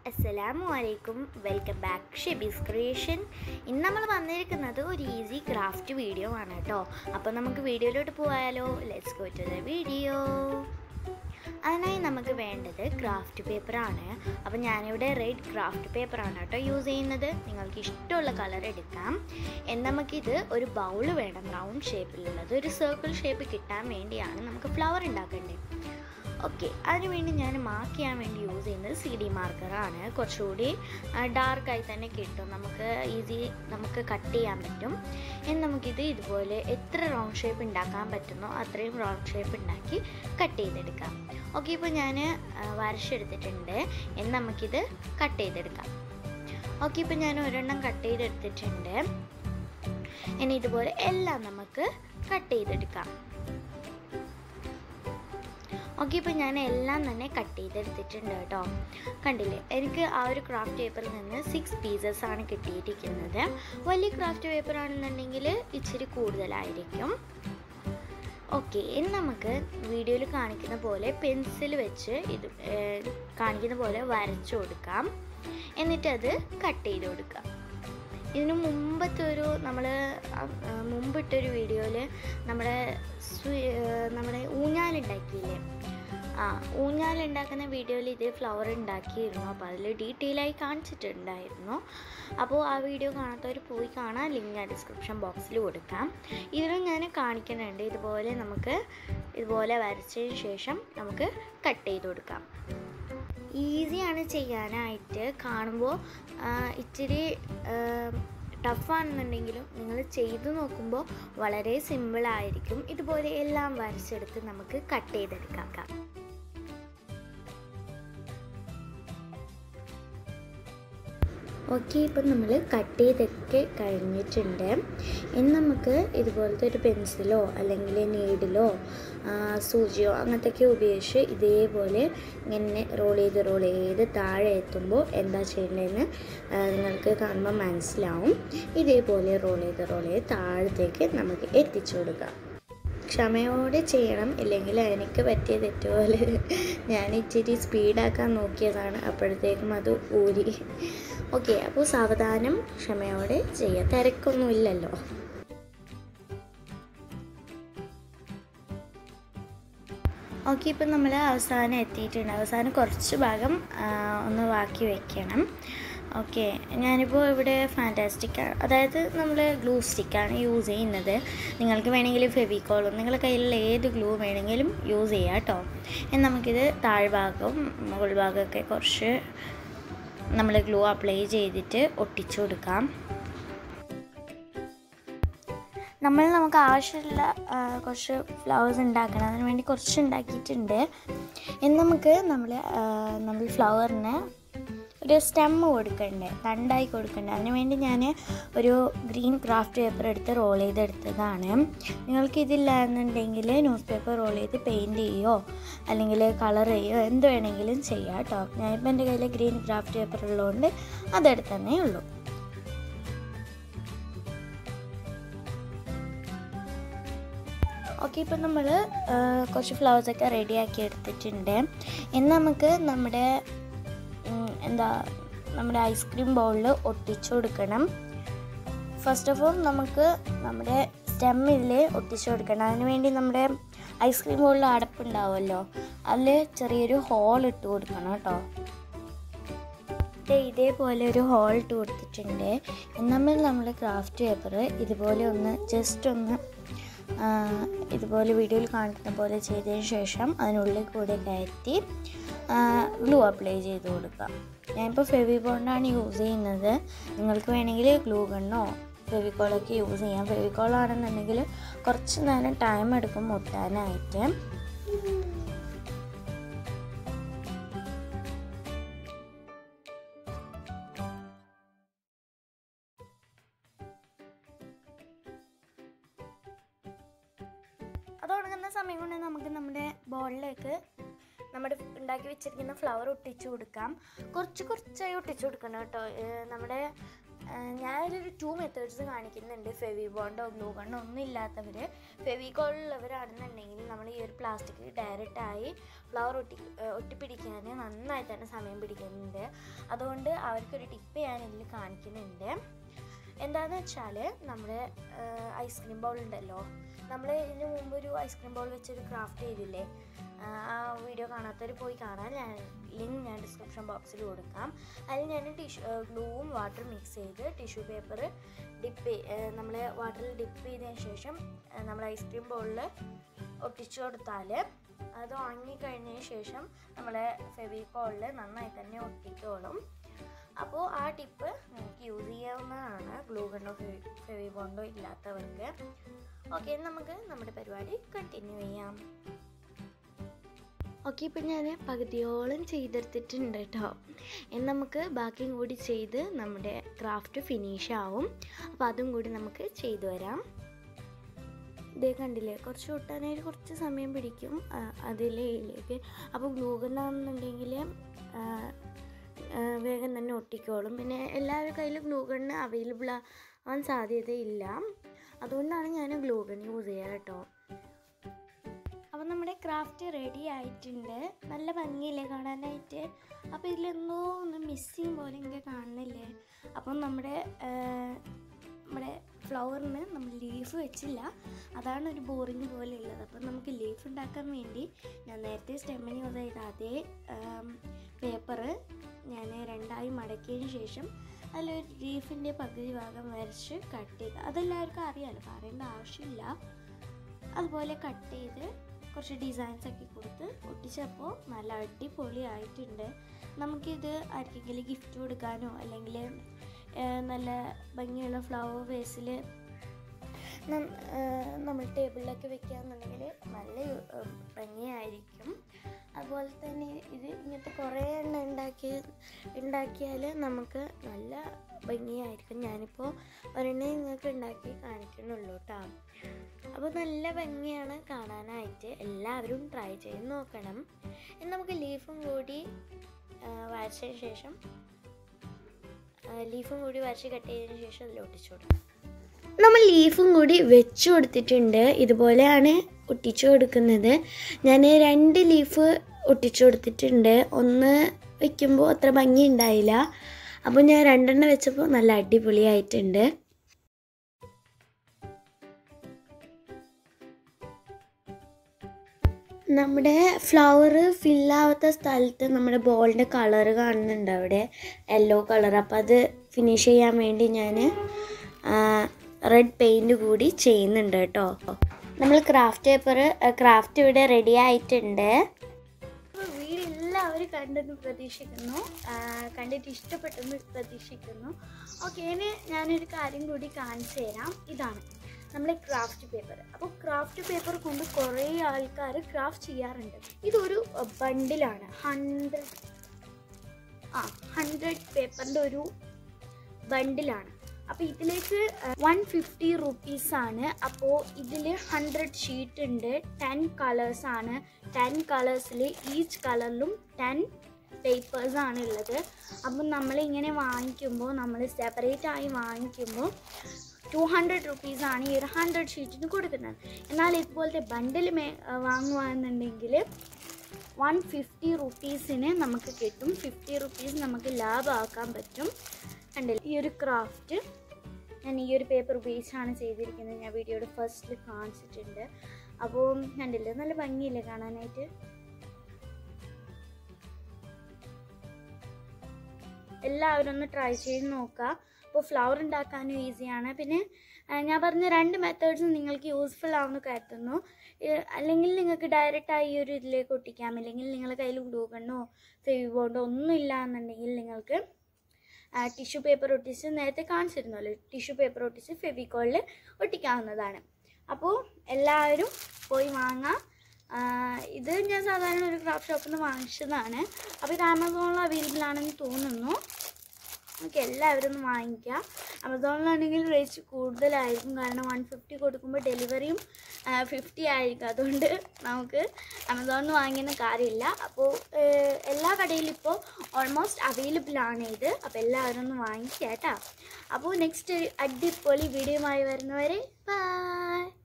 അസ്സലാമു അലൈക്കും welcome back ഷെബീസ് creation ഇന്ന് നമ്മൾ വന്നിരിക്കുന്നത് ഒരു ഈസി ക്രാഫ്റ്റ് വീഡിയോ ആണ് കേട്ടോ അപ്പോൾ നമുക്ക് വീഡിയോയിലോട്ട് പോയാലോ let's go to the video അതിനായി നമുക്ക് വേണ്ടത് ക്രാഫ്റ്റ് പേപ്പറാണ് അപ്പോൾ ഞാനിവിടെ റെഡ് ക്രാഫ്റ്റ് പേപ്പറാണ് കേട്ടോ യൂസ് ചെയ്യുന്നത് നിങ്ങൾക്ക് ഇഷ്ടമുള്ള കളർ എടുക്കാം എന്ന് നമുക്കിത് ഒരു ബൗൾ വേണം റൗണ്ട് ഷേപ്പിലുള്ളത് ഒരു സർക്കിൾ ഷേപ്പ് കിട്ടാൻ വേണ്ടിയാണ് നമുക്ക് ഫ്ലവർ ഉണ്ടാക്കേണ്ടത് ഓക്കെ അതിനുവേണ്ടി ഞാൻ മാർക്ക് ചെയ്യാൻ വേണ്ടി യൂസ് ചെയ്യുന്നത് സി ഡി മാർക്കറാണ് കുറച്ചുകൂടി ഡാർക്കായി തന്നെ കിട്ടും നമുക്ക് ഈസി നമുക്ക് കട്ട് ചെയ്യാൻ പറ്റും ഇനി നമുക്കിത് ഇതുപോലെ എത്ര റൗണ്ട് ഷേപ്പ് ഉണ്ടാക്കാൻ പറ്റുന്നോ അത്രയും റൗണ്ട് ഷേപ്പ് ഉണ്ടാക്കി കട്ട് ചെയ്തെടുക്കാം ഓക്കെ ഇപ്പോൾ ഞാൻ വരച്ചെടുത്തിട്ടുണ്ട് ഇനി നമുക്കിത് കട്ട് ചെയ്തെടുക്കാം ഓക്കെ ഇപ്പോൾ ഞാൻ ഒരെണ്ണം കട്ട് ചെയ്തെടുത്തിട്ടുണ്ട് ഇനി ഇതുപോലെ എല്ലാം നമുക്ക് കട്ട് ചെയ്തെടുക്കാം ഓക്കെ ഇപ്പോൾ ഞാൻ എല്ലാം തന്നെ കട്ട് ചെയ്തെടുത്തിട്ടുണ്ട് കേട്ടോ കണ്ടില്ലേ എനിക്ക് ആ ഒരു ക്രാഫ്റ്റ് പേപ്പറിൽ നിന്ന് സിക്സ് പീസസ് ആണ് കിട്ടിയിരിക്കുന്നത് വലിയ ക്രാഫ്റ്റ് പേപ്പർ ആണെന്നുണ്ടെങ്കിൽ ഇച്ചിരി കൂടുതലായിരിക്കും ഓക്കെ ഇനി നമുക്ക് വീഡിയോയിൽ കാണിക്കുന്ന പോലെ പെൻസിൽ വെച്ച് ഇത് ഏർ, കാണിക്കുന്ന പോലെ വരച്ചു കൊടുക്കാം എന്നിട്ടത് കട്ട് ചെയ്ത് കൊടുക്കാം ഇതിന് മുമ്പത്തെ ഒരു നമ്മൾ മുമ്പിട്ടൊരു വീഡിയോയിൽ നമ്മുടെ സ്വി- ഏർ നമ്മുടെ ഊഞ്ഞാലുണ്ടാക്കിയില്ലേ ആ ഊഞ്ഞാലുണ്ടാക്കുന്ന വീഡിയോയിൽ ഇത് ഫ്ലവർ ഉണ്ടാക്കിയിരുന്നു അപ്പോൾ അതിൽ ഡീറ്റെയിൽ ആയി കാണിച്ചിട്ടുണ്ടായിരുന്നു അപ്പോൾ ആ വീഡിയോ കാണാത്തവർ പോയി കാണാൻ ലിങ്ക് ഞാൻ ഡിസ്ക്രിപ്ഷൻ ബോക്സിൽ കൊടുക്കാം ഇതിലും ഞാൻ കാണിക്കുന്നുണ്ട് ഇതുപോലെ നമുക്ക് ഇതുപോലെ വരച്ചതിന് ശേഷം നമുക്ക് കട്ട് ചെയ്ത് കൊടുക്കാം ഈസിയാണ് ചെയ്യാനായിട്ട് കാണുമ്പോൾ ഇച്ചിരി ടഫാണെന്നുണ്ടെങ്കിലും നിങ്ങൾ ചെയ്തു നോക്കുമ്പോൾ വളരെ സിമ്പിളായിരിക്കും ഇതുപോലെ എല്ലാം വരച്ചെടുത്ത് നമുക്ക് കട്ട് ചെയ്തെടുക്കാം ഓക്കെ ഇപ്പം നമ്മൾ കട്ട് ചെയ്തൊക്കെ കഴിഞ്ഞിട്ടുണ്ട് ഇനി നമുക്ക് ഇതുപോലത്തെ ഒരു പെൻസിലോ അല്ലെങ്കിൽ നീഡിലോ സൂചിയോ അങ്ങനത്തെയൊക്കെ ഉപയോഗിച്ച് ഇതേപോലെ ഇങ്ങനെ റോൾ ചെയ്ത് റോൾ ചെയ്ത് താഴെ എത്തുമ്പോൾ എന്താ ചെയ്യേണ്ടതെന്ന് ആ, നിങ്ങൾക്ക് കാണുമ്പോൾ മനസ്സിലാവും ഇതേപോലെ റോൾ ചെയ്ത് റോൾ ചെയ്ത് താഴത്തേക്ക് നമുക്ക് എത്തിച്ചു കൊടുക്കാം ക്ഷമയോടെ ചെയ്യണം ഇല്ലെങ്കിൽ എനിക്ക് പറ്റിയ തെറ്റുപോലെ ഞാൻ ഇച്ചിരി സ്പീഡാക്കാൻ നോക്കിയതാണ് അപ്പോഴത്തേക്കും അത് ഊരി ഓക്കെ അപ്പോൾ സാവധാനം ക്ഷമയോടെ ചെയ്യുക തിരക്കൊന്നും ഇല്ലല്ലോ ഓക്കെ ഇപ്പം നമ്മൾ അവസാനം എത്തിയിട്ടുണ്ട് അവസാനം കുറച്ച് ഭാഗം ആ, ഒന്ന് ബാക്കി വെക്കണം ഓക്കെ ഞാനിപ്പോൾ ഇവിടെ ഫാൻറ്റാസ്റ്റിക് അതായത് നമ്മൾ ഗ്ലൂ സ്റ്റിക്കാണ് യൂസ് ചെയ്യുന്നത് നിങ്ങൾക്ക് വേണമെങ്കിൽ ഫെവിക്കോളും നിങ്ങളുടെ കയ്യിലുള്ള ഏത് ഗ്ലൂ വേണമെങ്കിലും യൂസ് ചെയ്യാം കേട്ടോ ഇനി നമുക്കിത് താഴ്ഭാഗവും മുകൾ ഭാഗമൊക്കെ കുറച്ച് നമ്മൾ ഗ്ലൂ അപ്ലൈ ചെയ്തിട്ട് ഒട്ടിച്ചു കൊടുക്കാം നമ്മൾ നമുക്ക് ആവശ്യമുള്ള ആ, കുറച്ച് ഫ്ലവേഴ്സ് ഉണ്ടാക്കണം അതിന് വേണ്ടി കുറച്ച് ഉണ്ടാക്കിയിട്ടുണ്ട് ഇനി നമുക്ക് നമ്മൾ നമ്മൾ ഫ്ലവറിന് ഒരു സ്റ്റെമ്മ് കൊടുക്കണ്ടേ തണ്ടായി കൊടുക്കണ്ടേ അതിന് വേണ്ടി ഞാൻ ഒരു ഗ്രീൻ ക്രാഫ്റ്റ് പേപ്പർ എടുത്ത് റോൾ ചെയ്തെടുത്തതാണ് നിങ്ങൾക്ക് ഇതില്ല എന്നുണ്ടെങ്കിൽ ന്യൂസ് പേപ്പർ റോൾ ചെയ്ത് പെയിൻറ് ചെയ്യുകയോ അല്ലെങ്കിൽ കളർ ചെയ്യുകയോ എന്ത് വേണമെങ്കിലും ചെയ്യാം കേട്ടോ ഞാനിപ്പോൾ എൻ്റെ കയ്യിൽ ഗ്രീൻ ക്രാഫ്റ്റ് പേപ്പർ ഉള്ളതുകൊണ്ട് അതെടുത്തന്നേ ഉള്ളൂ ഓക്കെ ഇപ്പം നമ്മൾ കുറച്ച് ഫ്ലവേഴ്സൊക്കെ റെഡിയാക്കി എടുത്തിട്ടുണ്ട് ഇനി നമുക്ക് നമ്മുടെ ഉം, എന്താ നമ്മുടെ ഐസ്ക്രീം ബൗളിൽ ഒട്ടിച്ചു കൊടുക്കണം ഫസ്റ്റ് ഓഫ് ഓൾ നമുക്ക് നമ്മുടെ സ്റ്റെം ഇതിൽ ഒട്ടിച്ചു കൊടുക്കണം അതിന് വേണ്ടി നമ്മുടെ ഐസ്ക്രീം ബൗളിൽ അടപ്പുണ്ടാവുമല്ലോ അതിൽ ചെറിയൊരു ഹോൾ ഇട്ട് കൊടുക്കണം കേട്ടോ ദേ ഇതേപോലെ ഒരു ഹോൾ ഇട്ട് കൊടുത്തിട്ടുണ്ട് നമ്മൾ നമ്മൾ ക്രാഫ്റ്റ് പേപ്പർ ഇതുപോലെ ഒന്ന് ജസ്റ്റ് ഒന്ന് ആ, ഇതുപോലെ വീഡിയോയിൽ കാണിക്കുന്ന പോലെ ചെയ്തതിന് ശേഷം അതിനുള്ളിൽ കൂടെ കയറ്റി ഗ്ലൂ അപ്ലൈ ചെയ്ത് കൊടുക്കാം ഞാനിപ്പോൾ ഫെവി ബോണ്ടാണ് യൂസ് ചെയ്യുന്നത് നിങ്ങൾക്ക് വേണമെങ്കിൽ ഗ്ലൂ ഗണ്ണോ ഫെവിക്കോളൊക്കെ യൂസ് ചെയ്യാം ഫെവിക്കോൾ ആണെന്നുണ്ടെങ്കിൽ കുറച്ച് നേരം ടൈം എടുക്കും മുട്ടാനായിട്ട് അത് ഉണങ്ങുന്ന സമയം കൊണ്ട് നമുക്ക് നമ്മുടെ ബോളിലേക്ക് നമ്മുടെ ഉണ്ടാക്കി വെച്ചിരിക്കുന്ന ഫ്ലവർ ഒട്ടിച്ചു കൊടുക്കാം കുറച്ച് കുറച്ചായി ഒട്ടിച്ചു കൊടുക്കണം കേട്ടോ ഏർ നമ്മുടെ ഞാനൊരു ടു മെത്തേഡ്സ് കാണിക്കുന്നുണ്ട് ഫെവി ബോണ്ടോ ഗ്ലൂ ഗണ്ണോ ഒന്നും ഇല്ലാത്തവർ ഫെവിക്കോളുള്ളവരാണെന്നുണ്ടെങ്കിൽ നമ്മൾ ഈ ഒരു പ്ലാസ്റ്റിക് ഡയറക്റ്റായി ഫ്ലവർ ഒട്ടി ഒട്ടിപ്പിടിക്കാൻ നന്നായി തന്നെ സമയം പിടിക്കുന്നുണ്ട് അതുകൊണ്ട് അവർക്കൊരു ടിപ്പ് ഞാൻ ഇതിൽ കാണിക്കുന്നുണ്ട് എന്താണെന്ന് വെച്ചാൽ നമ്മുടെ ഐസ്ക്രീം ബൗൾ ഉണ്ടല്ലോ നമ്മൾ ഇതിന് മുമ്പ് ഒരു ഐസ്ക്രീം ബൗൾ വെച്ചൊരു ക്രാഫ്റ്റ് ചെയ്തില്ലേ ആ വീഡിയോ കാണാത്തവർ പോയി കാണാൻ ഞാൻ ലിങ്ക് ഞാൻ ഡിസ്ക്രിപ്ഷൻ ബോക്സിൽ കൊടുക്കാം അതിൽ ഞാൻ ടിഷ്യൂ ഗ്ലൂവും വാട്ടർ മിക്സ് ചെയ്ത് ടിഷ്യൂ പേപ്പർ ഡിപ്പ് നമ്മൾ വാട്ടറിൽ ഡിപ്പ് ചെയ്തതിന് ശേഷം നമ്മൾ ഐസ്ക്രീം ബൗളിൽ ഒട്ടിച്ചു കൊടുത്താൽ അത് ഉണങ്ങിക്കഴിഞ്ഞതിന് ശേഷം നമ്മളെ ഫെവിക്കോളിൽ നന്നായി തന്നെ ഒട്ടിക്കോളും അപ്പോൾ ആ ടിപ്പ് നമുക്ക് യൂസ് ചെയ്യാവുന്നതാണ് ഗ്ലൂ ഗണ്ണോ ഫെവി ബോണ്ടോ ഇല്ലാത്തവർക്ക് ഓക്കെ നമുക്ക് നമ്മുടെ പരിപാടി കണ്ടിന്യൂ ചെയ്യാം ഓക്കെ ഇപ്പം ഞാൻ പകുതിയോളം ചെയ്തെടുത്തിട്ടുണ്ട് കേട്ടോ ഇനി നമുക്ക് ബാക്കിയും കൂടി ചെയ്ത് നമ്മുടെ ക്രാഫ്റ്റ് ഫിനിഷ് ആവും അപ്പോൾ അതും കൂടി നമുക്ക് ചെയ്തു വരാം ഇതേ കണ്ടില്ലേ കുറച്ച് ഒട്ടാനായിട്ട് കുറച്ച് സമയം പിടിക്കും അതിലേക്ക് അപ്പോൾ ഗ്ലൂഗണ്ണാണെന്നുണ്ടെങ്കിൽ വേഗം തന്നെ ഒട്ടിക്കോളും പിന്നെ എല്ലാവരുടെ കയ്യിലും ഗ്ലൂഗണ്ണ് അവൈലബിൾ ആവാൻ സാധ്യതയില്ല അതുകൊണ്ടാണ് ഞാൻ ഗ്ലൂഗൺ യൂസ് ചെയ്യുക കേട്ടോ അപ്പോൾ നമ്മുടെ ക്രാഫ്റ്റ് റെഡി ആയിട്ടുണ്ട് നല്ല ഭംഗിയില്ലേ കാണാനായിട്ട് അപ്പോൾ ഇതിലെന്തോ ഒന്ന് മിസ്സിങ് പോലെ ഇങ്ങനെ കാണുന്നില്ലേ അപ്പം നമ്മുടെ നമ്മുടെ ഫ്ലവറിന് നമ്മൾ ലീഫ് വെച്ചില്ല അതാണ് ഒരു ബോറിങ് പോലെ ഉള്ളത് അപ്പം നമുക്ക് ലീഫ് ഉണ്ടാക്കാൻ വേണ്ടി ഞാൻ നേരത്തെ സ്റ്റെമ്മിന് യൂസ് ചെയ്ത അതേ പേപ്പറ് ഞാൻ രണ്ടായി മടക്കിയതിന് ശേഷം അതിലൊരു ലീഫിൻ്റെ പകുതി ഭാഗം വരച്ച് കട്ട് ചെയ്ത് അതെല്ലാവർക്കും അറിയാമല്ലോ പറയേണ്ട ആവശ്യമില്ല അതുപോലെ കട്ട് ചെയ്ത് കുറച്ച് ഡിസൈൻസ് ഒക്കെ കൊടുത്ത് ഒട്ടിച്ചപ്പോൾ നല്ല അടിപൊളി ആയിട്ടുണ്ട് നമുക്കിത് ആർക്കെങ്കിലും ഗിഫ്റ്റ് കൊടുക്കാനോ അല്ലെങ്കിൽ നല്ല ഭംഗിയുള്ള ഫ്ലവർ വേസിൽ നമ്മൾ ടേബിളിലൊക്കെ വെക്കുകയെന്നുണ്ടെങ്കിൽ നല്ല ഭംഗിയായിരിക്കും അതുപോലെ തന്നെ ഇത് ഇങ്ങനത്തെ കുറേ എണ്ണം ഉണ്ടാക്കി ഉണ്ടാക്കിയാൽ നമുക്ക് നല്ല ഭംഗിയായിരിക്കും ഞാനിപ്പോൾ ഒരെണ്ണം നിങ്ങൾക്ക് ഉണ്ടാക്കി കാണിക്കുന്നുള്ളൂ കേട്ടോ അപ്പോൾ നല്ല ഭംഗിയാണ് കാണാനായിട്ട് എല്ലാവരും ട്രൈ ചെയ്ത് നോക്കണം ഇനി നമുക്ക് ലീഫും കൂടി വരച്ചതിന് ശേഷം ലീഫും കൂടി വരച്ച് കട്ട് ചെയ്തതിന് ശേഷം അതിൽ ഒട്ടിച്ചു കൊടുക്കാം നമ്മൾ ലീഫും കൂടി വെച്ച് കൊടുത്തിട്ടുണ്ട് ഇതുപോലെയാണ് ഒട്ടിച്ചു കൊടുക്കുന്നത് ഞാൻ രണ്ട് ലീഫ് ഒട്ടിച്ചു കൊടുത്തിട്ടുണ്ട് ഒന്ന് വയ്ക്കുമ്പോൾ അത്ര ഭംഗി ഉണ്ടായില്ല അപ്പോൾ ഞാൻ രണ്ടെണ്ണം വെച്ചപ്പോൾ നല്ല അടിപൊളിയായിട്ടുണ്ട് നമ്മുടെ ഫ്ലവർ ഫില്ലാവാത്ത സ്ഥലത്ത് നമ്മുടെ ബോളിൻ്റെ കളർ കാണുന്നുണ്ട് അവിടെ യെല്ലോ കളർ അപ്പോൾ അത് ഫിനിഷ് ചെയ്യാൻ വേണ്ടി ഞാൻ റെഡ് പെയിൻറ് കൂടി ചെയ്യുന്നുണ്ട് കേട്ടോ നമ്മൾ ക്രാഫ്റ്റ് പേപ്പർ ക്രാഫ്റ്റ് ഇവിടെ റെഡി ആയിട്ടുണ്ട് വീഡിയോ എല്ലാവരും കണ്ടെന്ന് പ്രതീക്ഷിക്കുന്നു കണ്ടിട്ട് ഇഷ്ടപ്പെട്ടെന്ന് പ്രതീക്ഷിക്കുന്നു ഓക്കെ ഇനി ഞാനൊരു കാര്യം കൂടി കാണിച്ചു തരാം ഇതാണ് നമ്മുടെ ക്രാഫ്റ്റ് പേപ്പർ അപ്പോൾ ക്രാഫ്റ്റ് പേപ്പർ കൊണ്ട് കുറേ ആൾക്കാർ ക്രാഫ്റ്റ് ചെയ്യാറുണ്ട് ഇതൊരു ബണ്ടിലാണ് ഹൺഡ്രഡ് ആ ഹൺഡ്രഡ് പേപ്പറിൻ്റെ ഒരു ബണ്ടിലാണ് അപ്പോൾ ഇതിലേക്ക് വൺ ഫിഫ്റ്റി റുപ്പീസാണ് അപ്പോൾ ഇതിൽ ഹൺഡ്രഡ് ഷീറ്റ് ഉണ്ട് ടെൻ കളേഴ്സാണ് ടെൻ കളേഴ്സിൽ ഈച്ച് കളറിലും ടെൻ പേപ്പേഴ്സാണ് ഉള്ളത് അപ്പം നമ്മളിങ്ങനെ വാങ്ങിക്കുമ്പോൾ നമ്മൾ സെപ്പറേറ്റ് ആയി വാങ്ങിക്കുമ്പോൾ ടു ഹൺഡ്രഡ് റുപ്പീസാണ് ഈ ഒരു ഹൺഡ്രഡ് ഷീറ്റിന് കൊടുക്കുന്നത് എന്നാൽ ഇതുപോലത്തെ ബണ്ടിൽ മേ വാങ്ങുകയാണെന്നുണ്ടെങ്കിൽ വൺ ഫിഫ്റ്റി റുപ്പീസിന് നമുക്ക് കിട്ടും ഫിഫ്റ്റി റുപ്പീസ് നമുക്ക് ലാഭമാക്കാൻ പറ്റും കണ്ടില്ല ഈ ഒരു ക്രാഫ്റ്റ് ഞാൻ ഈ ഒരു പേപ്പർ ഉപയോഗിച്ചാണ് ചെയ്തിരിക്കുന്നത് ഞാൻ വീഡിയോയുടെ ഫസ്റ്റിൽ കാണിച്ചിട്ടുണ്ട് അപ്പോൾ കണ്ടില്ലേ നല്ല ഭംഗിയില്ലേ കാണാനായിട്ട് എല്ലാവരും ഒന്ന് ട്രൈ ചെയ്ത് നോക്കുക അപ്പോൾ ഫ്ലവർ ഉണ്ടാക്കാനും ഈസിയാണ് പിന്നെ ഞാൻ പറഞ്ഞ രണ്ട് മെത്തേഡ്സും നിങ്ങൾക്ക് യൂസ്ഫുൾ ആവുമെന്ന് കരുതുന്നു അല്ലെങ്കിൽ നിങ്ങൾക്ക് ഡയറക്റ്റായി ഈ ഒരു ഇതിലേക്ക് ഒട്ടിക്കാം അല്ലെങ്കിൽ നിങ്ങളുടെ കയ്യിൽ ഗ്ലൂഗണ്ണോ ഫെവി ബോണ്ടോ ഒന്നും ഇല്ല എന്നുണ്ടെങ്കിൽ നിങ്ങൾക്ക് ടിഷ്യൂ പേപ്പർ ഒട്ടിച്ച് നേരത്തെ കാണിച്ചിരുന്നല്ലോ ടിഷ്യൂ പേപ്പർ ഒട്ടിച്ച് ഫെവിക്കോളിൽ ഒട്ടിക്കാവുന്നതാണ് അപ്പോൾ എല്ലാവരും പോയി വാങ്ങാം ഇത് ഞാൻ സാധാരണ ഒരു ക്രാഫ്റ്റ് ഷോപ്പിൽ നിന്ന് വാങ്ങിച്ചതാണ് അപ്പോൾ ഇത് ആമസോണിൽ അവൈലബിൾ ആണെന്ന് തോന്നുന്നു നമുക്ക് എല്ലാവരും ഒന്ന് വാങ്ങിക്കാം ആമസോണിലാണെങ്കിൽ റേറ്റ് കൂടുതലായിരിക്കും കാരണം വൺ ഫിഫ്റ്റി കൊടുക്കുമ്പോൾ ഡെലിവറിയും ഫിഫ്റ്റി ആയിരിക്കും അതുകൊണ്ട് നമുക്ക് ആമസോണിൽ നിന്ന് വാങ്ങിയെന്ന് കാര്യമില്ല അപ്പോൾ ഏഹ്, എല്ലാ കടയിലും ഇപ്പോൾ ഓൾമോസ്റ്റ് അവൈലബിൾ ആണ് ഇത് അപ്പോൾ എല്ലാവരും ഒന്ന് വാങ്ങിക്കാം കേട്ടോ അപ്പോൾ നെക്സ്റ്റ് അടിപൊളി വീഡിയോയുമായി വരുന്നവരെ ബൈ